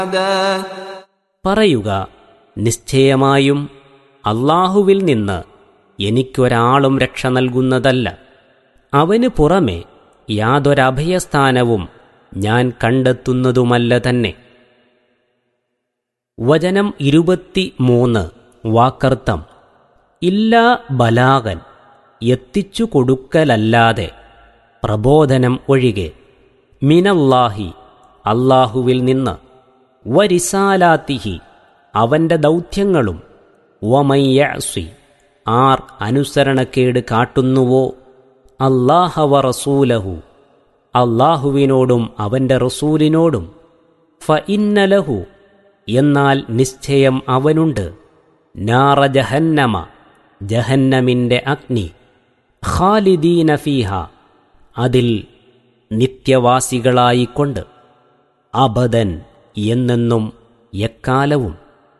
പറയുക നിശ്ചയമായും അള്ളാഹുവിൽ നിന്ന് എനിക്കൊരാളും രക്ഷ നൽകുന്നതല്ല അവന് പുറമെ യാതൊരഭയസ്ഥാനവും ഞാൻ കണ്ടെത്തുന്നതുമല്ല തന്നെ വചനം ഇരുപത്തി മൂന്ന് വാക്കർത്ഥം ഇല്ലാ ബലാകൻ എത്തിച്ചു കൊടുക്കലല്ലാതെ പ്രബോധനം ഒഴികെ മിനല്ലാഹി അള്ളാഹുവിൽ നിന്ന് വരിസാലാത്തിഹി അവന്റെ ദൗത്യങ്ങളും വമയ്യസി ആർ അനുസരണക്കേട് കാട്ടുന്നുവോ അല്ലാഹവ റസൂലഹു അള്ളാഹുവിനോടും അവന്റെ റസൂലിനോടും ഫ ഇന്നലഹു എന്നാൽ നിശ്ചയം അവനുണ്ട് നാറ ജഹന്നമ ജഹന്നമിന്റെ അഗ്നി ഖാലിദീന ഫീഹ അതിൽ നിത്യവാസികളായിക്കൊണ്ട് അബദൻ എന്നെന്നും എക്കാലവും